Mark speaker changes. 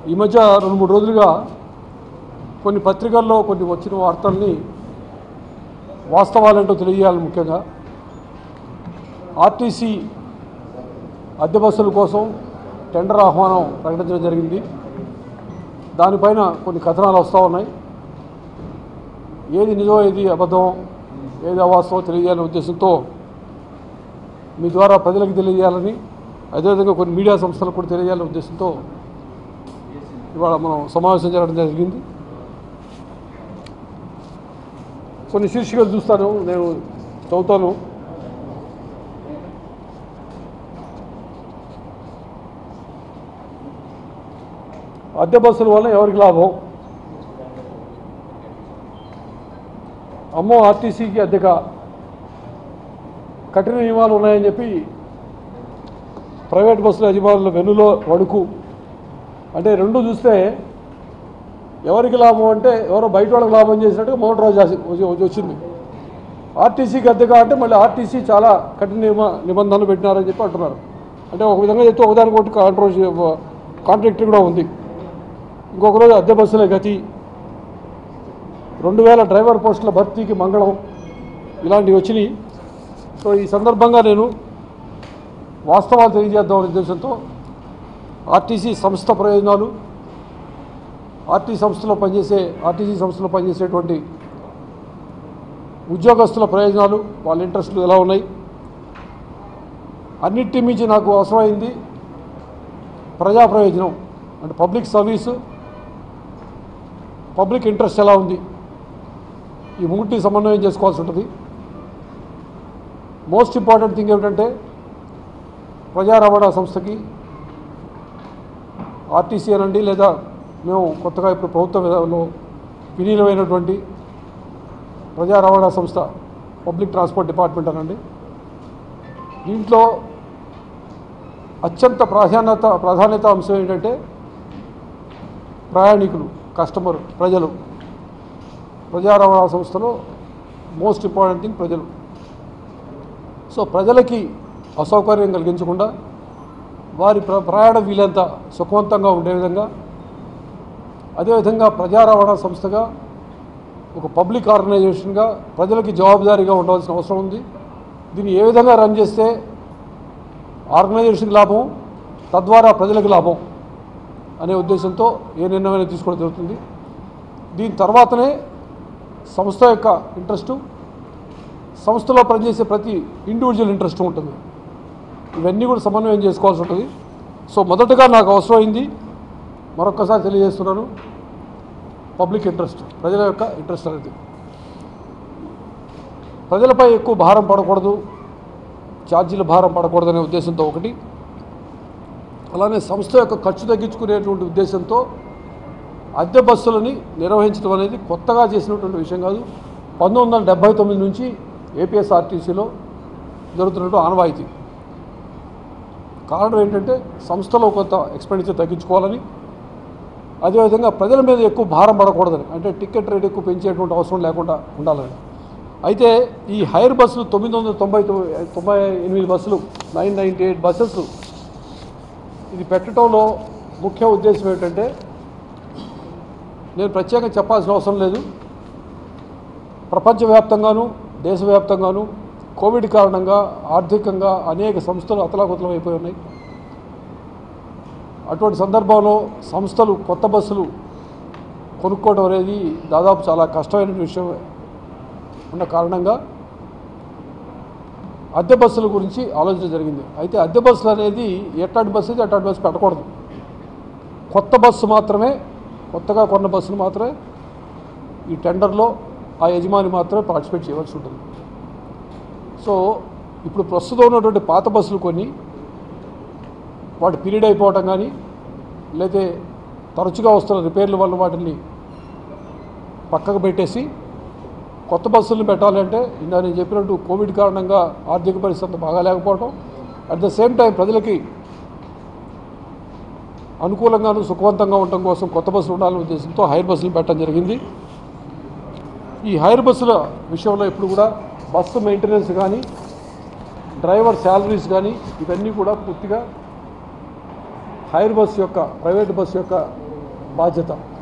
Speaker 1: ఈ మధ్య రెండు మూడు రోజులుగా కొన్ని పత్రికల్లో కొన్ని వచ్చిన వార్తల్ని వాస్తవాలేంటో తెలియజేయాలి ముఖ్యంగా ఆర్టీసీ అద్దె బస్సుల కోసం టెండర్ ఆహ్వానం ప్రకటించడం జరిగింది దానిపైన కొన్ని కథనాలు వస్తూ ఉన్నాయి ఏది నిజం ఏది అబద్ధం ఏది అవాస్తవం తెలియజేయాలనే ఉద్దేశంతో మీ ద్వారా ప్రజలకు తెలియజేయాలని అదేవిధంగా కొన్ని మీడియా సంస్థలకు కూడా తెలియజేయాలనే ఉద్దేశంతో ఇవాళ మనం సమావేశం జరగడం జరిగింది కొన్ని శీర్షికలు చూస్తాను నేను చదువుతాను అద్దె బస్సుల వల్ల ఎవరికి లాభం అమ్మో ఆర్టీసీకి అద్దెక కఠిన నియమాలు ఉన్నాయని చెప్పి ప్రైవేట్ బస్సుల యజమానుల వెన్నులో వణుకు అంటే రెండు చూస్తే ఎవరికి లాభం అంటే ఎవరో బయట వాళ్ళకి లాభం చేసినట్టుగా మొదటి రోజు రాసి- వచ్చి- వచ్చింది ఆర్టీసీకి అద్దెగా అంటే మళ్ళీ ఆర్టీసీ చాలా కఠిన నియమ నిబంధనలు పెట్టినారని చెప్పి అంటున్నారు అంటే ఒక విధంగా చెప్తే ఒకదానికి ఒకటి కాంట్రోవర్సీ కాంట్రాక్ట్ కూడా ఉంది ఇంకొక రోజు అద్దె బస్సులే గతి రెండు వేల డ్రైవర్ పోస్టుల భర్తీకి మంగళం ఇలాంటివి వచ్చినాయి సో ఈ సందర్భంగా నేను వాస్తవాలు తెలియజేద్దామనే ఉద్దేశంతో ఆర్టీసీ సంస్థ ప్రయోజనాలు ఆర్టీ సంస్థలో పనిచేసే ఆర్టీసీ సంస్థలో పనిచేసేటువంటి ఉద్యోగస్తుల ప్రయోజనాలు వాళ్ళ ఇంట్రెస్ట్లు ఎలా ఉన్నాయి అన్నిటి మించి నాకు అవసరమైంది ప్రజా ప్రయోజనం అంటే పబ్లిక్ సర్వీసు పబ్లిక్ ఇంట్రెస్ట్ ఎలా ఉంది ఈ మూటి సమన్వయం చేసుకోవాల్సి ఉంటుంది మోస్ట్ ఇంపార్టెంట్ థింగ్ ఏమిటంటే ప్రజా రవాణా సంస్థకి ఆర్టీసీ అనండి లేదా మేము కొత్తగా ఇప్పుడు ప్రభుత్వ విధానంలో విలీనమైనటువంటి ప్రజా రవాణా సంస్థ పబ్లిక్ ట్రాన్స్పోర్ట్ డిపార్ట్మెంట్ అనండి దీంట్లో అత్యంత ప్రాధాన్యత ప్రాధాన్యత అంశం ఏంటంటే ప్రయాణికులు కస్టమర్ ప్రజలు ప్రజా రవాణా సంస్థలో మోస్ట్ ఇంపార్టెంట్ థింగ్ ప్రజలు సో ప్రజలకి అసౌకర్యం కలిగించకుండా వారి ప్ర ప్రయాణం వీలంత సుఖవంతంగా ఉండే విధంగా అదేవిధంగా ప్రజా రవాణా సంస్థగా ఒక పబ్లిక్ ఆర్గనైజేషన్గా ప్రజలకి జవాబుదారీగా ఉండవలసిన అవసరం ఉంది దీన్ని ఏ విధంగా రన్ చేస్తే ఆర్గనైజేషన్కి లాభం తద్వారా ప్రజలకు లాభం అనే ఉద్దేశంతో ఏ నిర్ణయం తీసుకోవడం జరుగుతుంది దీని తర్వాతనే సంస్థ యొక్క ఇంట్రెస్టు సంస్థలో పనిచేసే ప్రతి ఇండివిజువల్ ఇంట్రెస్ట్ ఉంటుంది ఇవన్నీ కూడా సమన్వయం చేసుకోవాల్సి ఉంటుంది సో మొదటగా నాకు అవసరమైంది మరొక్కసారి తెలియజేస్తున్నాను పబ్లిక్ ఇంట్రెస్ట్ ప్రజల యొక్క ఇంట్రెస్ట్ అనేది ప్రజలపై ఎక్కువ భారం పడకూడదు ఛార్జీల భారం పడకూడదనే ఉద్దేశంతో ఒకటి అలానే సంస్థ యొక్క ఖర్చు తగ్గించుకునేటువంటి ఉద్దేశంతో అద్దె బస్సులని నిర్వహించడం అనేది కొత్తగా చేసినటువంటి విషయం కాదు పంతొమ్మిది వందల డెబ్బై తొమ్మిది నుంచి ఏపీఎస్ఆర్టీసీలో జరుగుతున్నట్టు ఆనవాయితీ కారణం ఏంటంటే సంస్థలో కొంత ఎక్స్పెండిచర్ తగ్గించుకోవాలని అదేవిధంగా ప్రజల మీద ఎక్కువ భారం పడకూడదని అంటే టికెట్ రేట్ ఎక్కువ పెంచేటువంటి అవసరం లేకుండా ఉండాలని అయితే ఈ హైర్ బస్సులు తొమ్మిది వందల తొంభై తొమ్మిది తొంభై ఎనిమిది బస్సులు నైన్ నైంటీ ఎయిట్ బస్సెస్ ఇది పెట్టడంలో ముఖ్య ఉద్దేశం ఏంటంటే నేను ప్రత్యేకంగా చెప్పాల్సిన అవసరం లేదు ప్రపంచవ్యాప్తంగాను దేశవ్యాప్తంగాను కోవిడ్ కారణంగా ఆర్థికంగా అనేక సంస్థలు అతలాకుతలం అయిపోయి ఉన్నాయి అటువంటి సందర్భంలో సంస్థలు కొత్త బస్సులు కొనుక్కోవడం అనేది దాదాపు చాలా కష్టమైన విషయం ఉన్న కారణంగా అద్దె బస్సుల గురించి ఆలోచన జరిగింది అయితే అద్దె బస్సులు అనేది ఎట్లాంటి బస్సు అయితే అట్లాంటి బస్సు పెట్టకూడదు కొత్త బస్సు మాత్రమే కొత్తగా కొన్న బస్సులు మాత్రమే ఈ టెండర్లో ఆ యజమాని మాత్రమే పార్టిసిపేట్ చేయవలసి ఉంటుంది సో ఇప్పుడు ప్రస్తుతం ఉన్నటువంటి పాత బస్సులు కొన్ని వాటి పీరియడ్ అయిపోవటం కానీ లేతే తరచుగా వస్తున్న రిపేర్ల వల్ల వాటిని పక్కకు పెట్టేసి కొత్త బస్సులను పెట్టాలంటే ఇందా నేను చెప్పినట్టు కోవిడ్ కారణంగా ఆర్థిక పరిస్థితి బాగా లేకపోవడం అట్ ద సేమ్ టైం ప్రజలకి అనుకూలంగాను సుఖవంతంగా ఉండటం కోసం కొత్త బస్సులు ఉండాలనే ఉద్దేశంతో హైర్ బస్సులు పెట్టడం జరిగింది ఈ హైర్ బస్సుల విషయంలో ఇప్పుడు కూడా బస్సు మెయింటెనెన్స్ కానీ డ్రైవర్ శాలరీస్ కానీ ఇవన్నీ కూడా పూర్తిగా హైర్ బస్సు యొక్క ప్రైవేట్ బస్సు యొక్క బాధ్యత